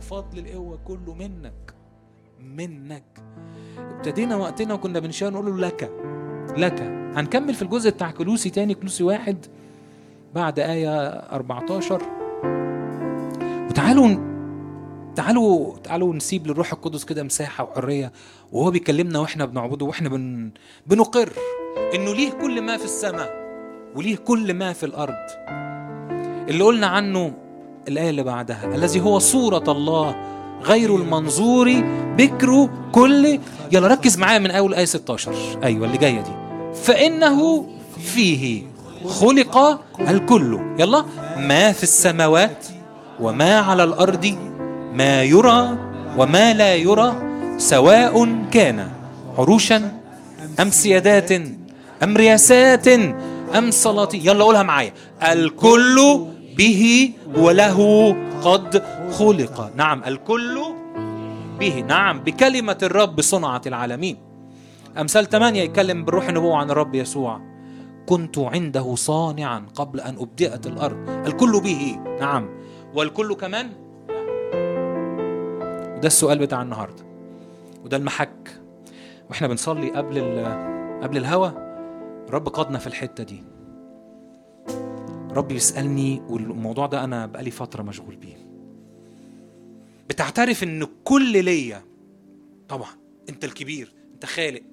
وفضل القوة كله منك منك ابتدينا وقتنا وكنا بنشاور نقول له لك لك هنكمل في الجزء بتاع كلوسي تاني كلوسي واحد بعد آية 14 وتعالوا تعالوا تعالوا نسيب للروح القدس كده مساحة وحرية وهو بيكلمنا واحنا بنعبده واحنا بن... بنقر انه ليه كل ما في السماء وليه كل ما في الارض اللي قلنا عنه الآية اللي بعدها الذي هو صورة الله غير المنظور بكر كل يلا ركز معايا من أول آية 16 أيوة اللي جاية دي فإنه فيه خلق الكل يلا ما في السماوات وما على الأرض ما يرى وما لا يرى سواء كان عروشا أم سيادات أم رياسات أم سلاطين يلا قولها معايا الكل به وله قد خلق نعم الكل به نعم بكلمة الرب صنعت العالمين أمثال 8 يتكلم بالروح النبوة عن الرب يسوع كنت عنده صانعا قبل أن أبدأت الأرض الكل به نعم والكل كمان وده السؤال بتاع النهاردة وده المحك واحنا بنصلي قبل قبل الهوا الرب قادنا في الحتة دي رب يسألني والموضوع ده أنا بقالي فترة مشغول بيه بتعترف إن كل ليا طبعا أنت الكبير أنت خالق